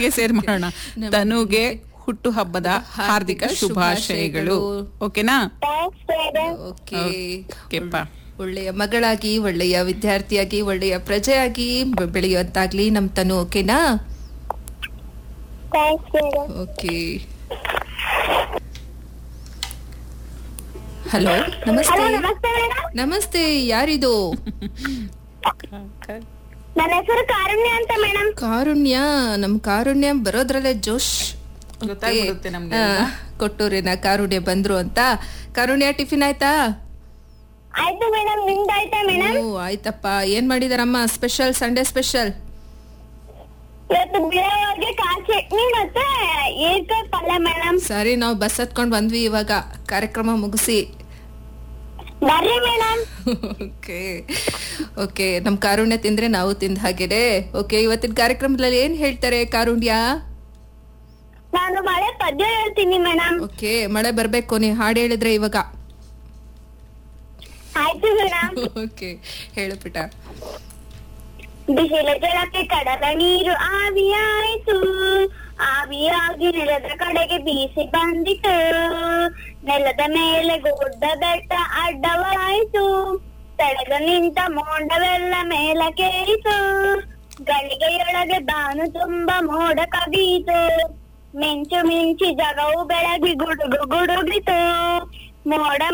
ತನುಗೆ ಸೇರ್ ಮಾಡೋಣ ತನುಗೆ ಹುಟ್ಟು ಹಬ್ಬದ ಹಾರ್ದಿಕ ಶುಭಾಶಯಗಳು ಓಕೆನಾ ಥ್ಯಾಂಕ್ಸ್ ಮೇಡಮ್ ಓಕೆ ಓಕೆಪ್ಪ ಒಳ್ಳೆಯ ಮಗಳಾಗಿ ಒಳ್ಳೆಯ ವಿದ್ಯಾರ್ಥಿಯಾಗಿ ಒಳ್ಳೆಯ ಪ್ರಜೆಯಾಗಿ ಬೆ- ಬೆಳೆಯುವಂತಾಗ್ಲಿ ನಮ್ ತನು ಓಕೆನಾ ಥ್ಯಾಂಕ್ಸ್ ಮೇಡಮ್ ಓಕೆ ಹಲೋ ನಮಸ್ತೆ ಹಲೋ ನಮಸ್ತೆ ಮೇಡಮ್ ನಮಸ್ತೆ ಯಾರಿದು ನನ್ನ ಹೆಸರು ಕಾರುಣ್ಯ ಅಂತ ಮೇಡಮ್ ಕಾರುಣ್ಯ ನಮ್ ಕಾರುಣ್ಯ ಬರೋದ್ರಲ್ಲೇ ಜೋಶ್ ಗೊತ್ತಾಗ್ಬಿಡುತ್ತೆ ನಮ್ಗೆ ಆ, ಕೊಟ್ಟೂರಿನ ಕಾರುಣ್ಯ ಬಂದ್ರು ಅಂತ ಕಾರುಣ್ಯ ಟಿಫಿನ್ ಆಯ್ತಾ ಆಯ್ತು ಮೇಡಮ್ ನಿಮ್ದಾಯ್ತಾ ಮೇಡಮ್ ಓ ಆಯ್ತಪ್ಪ ಏನ್ ಮಾಡಿದಾರಮ್ಮ ಸ್ಪೆಷಲ್ ಸಂಡೇ ಸ್ಪೆಷಲ್ ಇವತ್ತು ಬಿಳಿಯವ್ರಿಗೆ ಕಾರ್ ಚಟ್ನಿ ಮತ್ತೆ ಈರ್ಕಾಯಿ ಪಲ್ಯ ಮೇಡಮ್ ಸರಿ ನಾವು ಬಸ್ ಹತ್ಕೊಂಡ್ ಬಂದ್ವಿ ಇವಾಗ ಕಾರ್ಯಕ್ರಮ ಮುಗಿಸಿ ಬರ್ರಿ ಮೇಡಮ್ ಓಕೆ ಓಕೆ ನಮ್ ಕಾರುಣ್ಯ ತಿಂದ್ರೆ ನಾವು ತಿಂದ ಹಾಗೇನೆ ಓಕೆ ಇವತ್ತಿನ ಕಾರ್ಯಕ್ರಮದಲ್ಲಿ ಏನ್ ಹೇಳ್ತಾರೆ ಕಾರುಣ್ಯ ನಾನು ಮಳೆ ಪದ್ಯ ಹೇಳ್ತೀನಿ ಮೇಡಮ್ ಓಕೆ ಮಳೆ ಬರ್ಬೇಕು ನೀ ಹಾಡು ಹೇಳಿದ್ರೆ ಇವಾಗ ಆಯ್ತು ಮೇಡಮ್ ಓಕೆ ಹೇಳು ಪುಟ ಬಿಸಿಲ ಜಲಕ್ಕೆ ಕಡಲ ನೀರು ಆವಿಯಾಯಿತು ಆವಿಯಾಗಿ ನೆಲದ ಕಡೆಗೆ ಬೀಸಿ ಬಂದಿತು ನೆಲದ ಮೇಲೆ ಗುಡ್ಡ ಬೆಟ್ಟ ಅಡ್ಡವಾಯಿತು ತಡೆದು ನಿಂತ ಮೋಡವೆಲ್ಲ ಮೇಲಕ್ಕೇರಿತು ಗಳಿಗೆಯೊಳಗೆ ಬಾನು ತುಂಬ ಮೋಡ ಕವಿಯಿತು ಮಿಂಚು ಮಿಂಚಿ ಜಗವು ಬೆಳಗಿ ಗುಡುಗು ಗುಡುಗಿತು ಮೋಡ